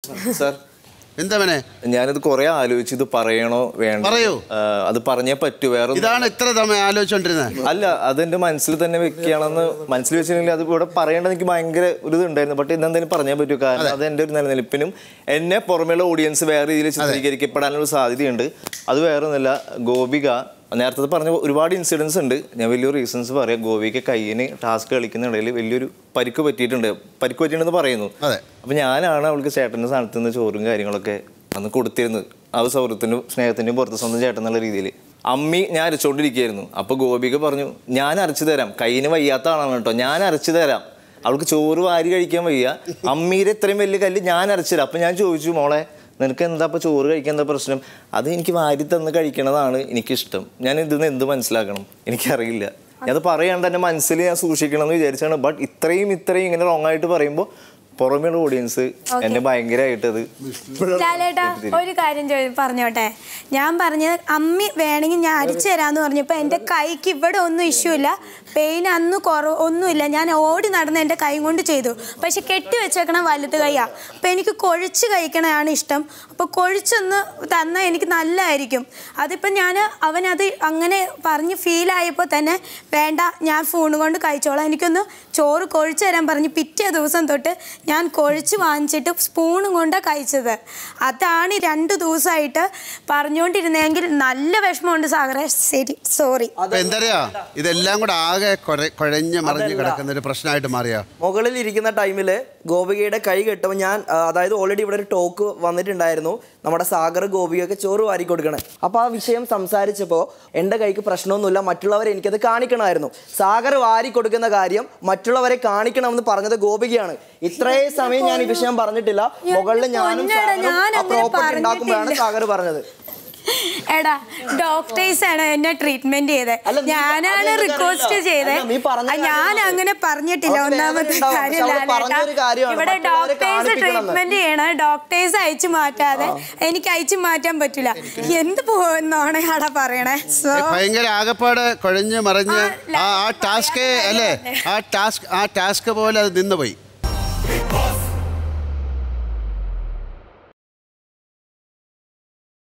Sir എന്താ മോനെ ഞാനിത് കുറെ ആലോചിച്ച് ഇത് പറയണോ വേണ്ട പറയൂ. അത് പറഞ്ഞേ പറ്റൂ വേറെ ഒന്നും- ഇതാണ് ഇത്ര സമയം ആലോചിച്ചോണ്ടിരുന്നത് അല്ല അതെന്റെ മനസ്സിൽ തന്നെ വെക്കുകയാണെന്ന് മനസ്സിൽ വെച്ചിട്ടുണ്ടെങ്കിൽ അത് ഇവിടെ പറയേണ്ടത് എനിക്ക് ഭയങ്കര ഒരു ഇതുണ്ടായിരുന്നു ബട്ട് ഇന്നെന്തെങ്കിലും പറഞ്ഞാൽ പറ്റൂ കാരണം അത് എൻ്റെ ഒരു നിലനിൽപ്പിനും എന്നെ പുറമേയുള്ള ഓഡിയൻസ് വേറെ രീതിയിൽ ചിത്രീകരിക്കപ്പെടാനുള്ള സാധ്യതയുണ്ട് അത് വേറെ ഒന്നുമില്ല ഗോപിക നേരത്തെ പറഞ്ഞ ഒരുപാട് ഇൻസിഡൻസ് ഉണ്ട് ഞാൻ വലിയൊരു റീസൺസ് പറയാം ഗോപിക്ക് കയ്യിന് ടാസ്ക് കളിക്കുന്നിടയിൽ വലിയൊരു പരിക്ക് പറ്റിയിട്ടുണ്ട് പരിക്ക് പറ്റിയിട്ടുണ്ടെന്ന് പറയുന്നു അതെ. അപ്പൊ ഞാനാണ് അവൾക്ക് ചേട്ടൻ്റെ സ്ഥാനത്ത് നിന്ന് ചോറും കാര്യങ്ങളൊക്കെ അന്ന് കൊടുത്തിരുന്നത് ആ ഒരു സൗഹൃദത്തിനും സ്നേഹത്തിൻ്റെയും പുറത്ത് സ്വന്തം ചേട്ടൻ എന്നുള്ള രീതിയിൽ അമ്മി ഞാൻ അരച്ചോണ്ടിരിക്കുകയായിരുന്നു അപ്പൊ ഗോപിക പറഞ്ഞു ഞാൻ അരച്ചു തരാം കയ്യിന് വയ്യാത്ത ആളാണ് കേട്ടോ ഞാൻ അരച്ചു തരാം അവൾക്ക് ചോറ് വാരി കഴിക്കാൻ വയ്യ അമ്മീരെ ഇത്രയും വലിയ കല്ല് ഞാൻ അരച്ചു തരാം അപ്പൊ ഞാൻ ചോദിച്ചു മോളെ നിനക്ക് എന്താ ഇപ്പൊ ചോറ് കഴിക്കാൻ എന്താ പ്രശ്നം അത് എനിക്ക് വാരി തന്ന് കഴിക്കണതാണ് എനിക്കിഷ്ടം ഞാൻ ഇതിന്ന് എന്ത് മനസ്സിലാക്കണം എനിക്കറിയില്ല അത് പറയാണ്ട് എൻ്റെ മനസ്സിൽ ഞാൻ സൂക്ഷിക്കണം എന്ന് വിചാരിച്ചാണ് ബട്ട് ഇത്രയും ഇത്രയും ഇങ്ങനെ റോങ് ആയിട്ട് പറയുമ്പോൾ പുറമേയുള്ള ഓഡിയൻസ് എന്നെ ഭയങ്കരമായിട്ട് അത് ലാലേട്ടാ ഒരു കാര്യം ചോദി- പറഞ്ഞോട്ടെ ഞാൻ പറഞ്ഞത് അമ്മി വേണമെങ്കിൽ ഞാൻ അരിച്ചു തരാന്ന് പറഞ്ഞപ്പോൾ എൻ്റെ കൈക്ക് ഇവിടെ ഒന്നും ഇഷ്യൂ ഇല്ല പെയിൻ അന്ന് കുറവ് ഒന്നുമില്ല ഞാൻ ഓടി നടന്ന് എൻ്റെ കൈ കൊണ്ട് ചെയ്തു പക്ഷെ കെട്ടി വെച്ചേക്കണ വലുത് കൈയാ അപ്പം എനിക്ക് കൊഴിച്ച് കഴിക്കണതാണ് ഇഷ്ടം അപ്പോൾ കൊഴിച്ചൊന്ന് തന്നാൽ എനിക്ക് നല്ലതായിരിക്കും അതിപ്പം ഞാൻ അവനത് അങ്ങനെ പറഞ്ഞ് ഫീലായപ്പോൾ തന്നെ വേണ്ട ഞാൻ ഫോൺ കൊണ്ട് കഴിച്ചോളാം എനിക്കൊന്ന് ചോറ് കൊഴിച്ച് തരാൻ പറഞ്ഞ് പിറ്റേ ദിവസം തൊട്ട് ഞാൻ കൊഴിച്ച് വാങ്ങിച്ചിട്ട് സ്പൂണും കൊണ്ടാണ് കഴിച്ചത് അതാണ് ഈ രണ്ട് ദിവസമായിട്ട് പറഞ്ഞുകൊണ്ടിരുന്നെങ്കിൽ നല്ല വിഷമമുണ്ട് സാഗറെ ശരി സോറി അപ്പൊ എന്തറിയാ ഇതെല്ലാം കൂടെ ആകെ കുഴ- കുഴഞ്ഞ് മറിഞ്ഞ് അതല്ല. കിടക്കുന്ന ഒരു പ്രശ്നമായിട്ട് മാറിയാ മുകളിൽ ഇരിക്കുന്ന ടൈമിൽ ഗോപികയുടെ കൈ കെട്ടുമ്പോൾ ഞാൻ ആ, അതായത് ഓൾറെഡി ഇവിടെ ഒരു ടോക്ക് വന്നിട്ടുണ്ടായിരുന്നു നമ്മുടെ സാഗർ ഗോപികയൊക്കെ ചോറ് വാരി കൊടുക്കണേ അപ്പോൾ ആ വിഷയം സംസാരിച്ചപ്പോൾ എൻ്റെ കൈക്ക് പ്രശ്നമൊന്നുമില്ല മറ്റുള്ളവരെ എനിക്കത് കാണിക്കണമായിരുന്നു സാഗർ വാരി കൊടുക്കുന്ന കാര്യം മറ്റുള്ളവരെ കാണിക്കണമെന്ന് പറഞ്ഞത് ഗോപികയാണ് ഇത്രയും സമയം ഞാൻ ഈ വിഷയം പറഞ്ഞിട്ടില്ല മുകളിൽ ഞാനും പൊന്നടാ, സാഗറും ഞാൻ ആ അങ്ങനെ പ്രോപ്പർട്ടി ഉണ്ടാക്കുമ്പോഴാണ് പറഞ്ഞിട്ടില്ല. സാഗർ പറഞ്ഞത് എടാ ഡോക്ടേഴ്സ് ആണ് എന്നെ ട്രീറ്റ്മെന്റ് ചെയ്തത് അല്ല, നീ- ഞാനാണ് അതെനിക്കറിയില്ല. റിക്വസ്റ്റ് ചെയ്തത് അല്ല, നീ പറഞ്ഞ ആ, ഞാൻ കാര്യമാണ്. അങ്ങനെ പറഞ്ഞിട്ടില്ല അവർക്ക് ഒന്നാമത്തെ വേദന ഉണ്ടാവും. കാര്യം പക്ഷെ അവൾ ലാലേട്ടാ. പറഞ്ഞൊരു കാര്യമാണ്. ഇവിടെ മറ്റുള്ളവരെ ഡോക്ടേഴ്സ് കാണിപ്പിക്കണം എന്ന്. ട്രീറ്റ്മെന്റ് ചെയ്യണം ഡോക്ടേഴ്സ് അയച്ചു മാറ്റാതെ എനിക്ക് അയച്ചു മാറ്റാൻ പറ്റില്ല എന്ത് പോകുന്നോണെയാടാ പറയണേ സോ ഭയങ്കര ആകപ്പാട് കുഴഞ്ഞ് മറിഞ്ഞ് ആ, ആ ആ ടാസ്ക് അല്ലേ ആ ടാസ്ക് ആ ടാസ്ക് പോലെ അത് നിന്നുപോയി Big boss